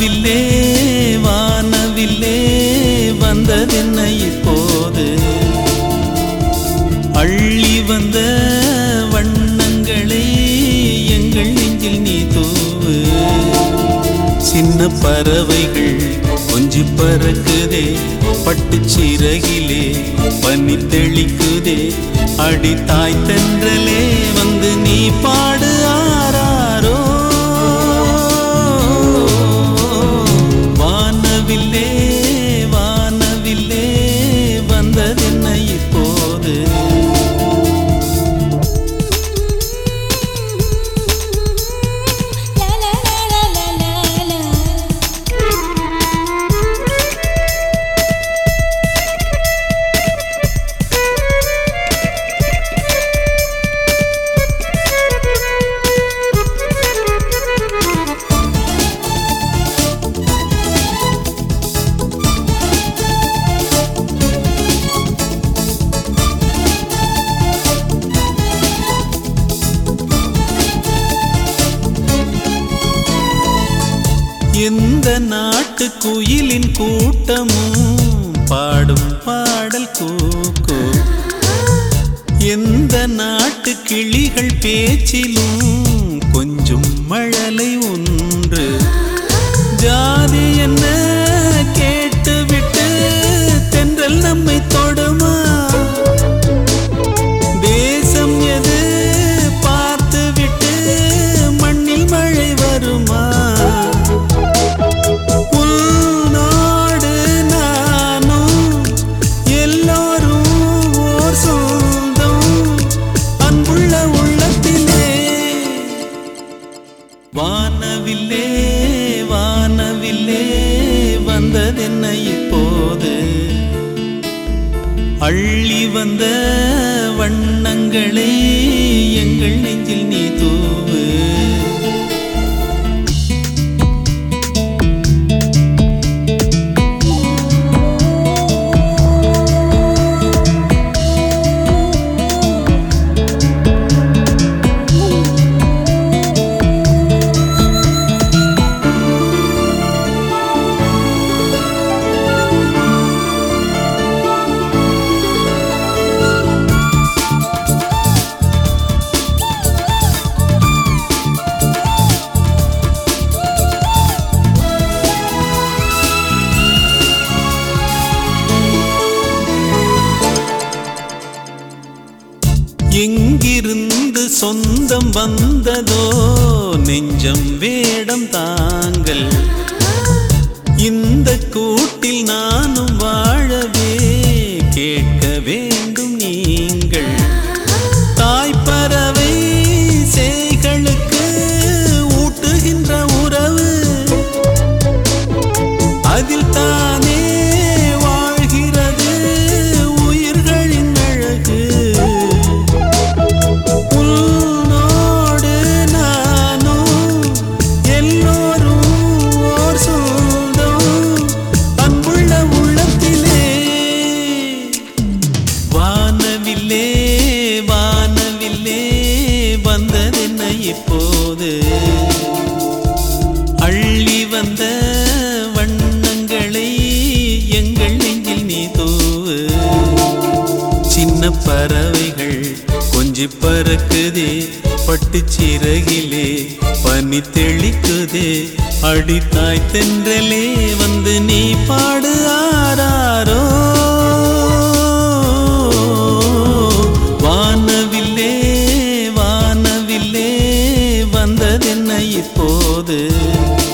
வானவில்லே வானவில்லே வந்ததென்ன இப்போது அள்ளி வந்த வண்ணங்களை எங்கள் நெஞ்சில் நீ தூவு சின்ன பறவைகள் கொஞ்சி பறக்குதே பட்டுச் சிறகிலே பனி தெளிக்குதே அடி தாய் தென்றலே வந்து நீ பாடு ஆராரோ வானவில்லே வானவில்லே வந்ததென்ன இப்போது La la la la la la la. எந்த நாட்டு குயிலின் கூட்டமும் பாடும் பாடல் கூக்கோ எந்த நாட்டு கிளிகள் பேச்சிலும் கொஞ்சம் மழலை ஒன்று ஜாதி என்ன கேட்டுவிட்டு தென்றல் நம்மை தொடுமா தேசம் எது பார்த்துவிட்டு மண்ணில் மழை வருமா உன்னோடு நானும் எல்லோரும் ஓர் சொந்தம் அன்புள்ள உள்ளத்திலே வானவில்லே வானவில்லே வந்ததென்ன இப்போது அள்ளி வந்த வண்ணங்களை எங்கள் நெஞ்சில் நீ தூவு எங்கிருந்து சொந்தம் வந்ததோ நெஞ்சம் வேடம் தாங்கள் இந்த கூட்டில் நானும் வாழவே கேட்க வேண்டும் நீங்கள் தாய்ப்பறவை சேய்களுக்கு ஊட்டுகின்ற உறவு அதில் தானே வாழ்கிறது உயிர்களின் அழகு உன்னோடு நானும் எல்லோரும் ஓர் சொந்தம் அன்புள்ள உள்ளத்திலே வானவில்லே வானவில்லே வந்ததென்ன இப்போது அள்ளி வந்த வண்ணங்களை எங்கள் நெஞ்சில் நீ தூவு சின்ன பறவைகள் கொஞ்சி பறக்குதே பட்டு சிறகிலே பனி தெளிக்குதே அடித்தாய் தென்றலே வந்து நீ பாடு ஆராரோ வானவில்லே வானவில்லே வந்ததென்ன இப்போது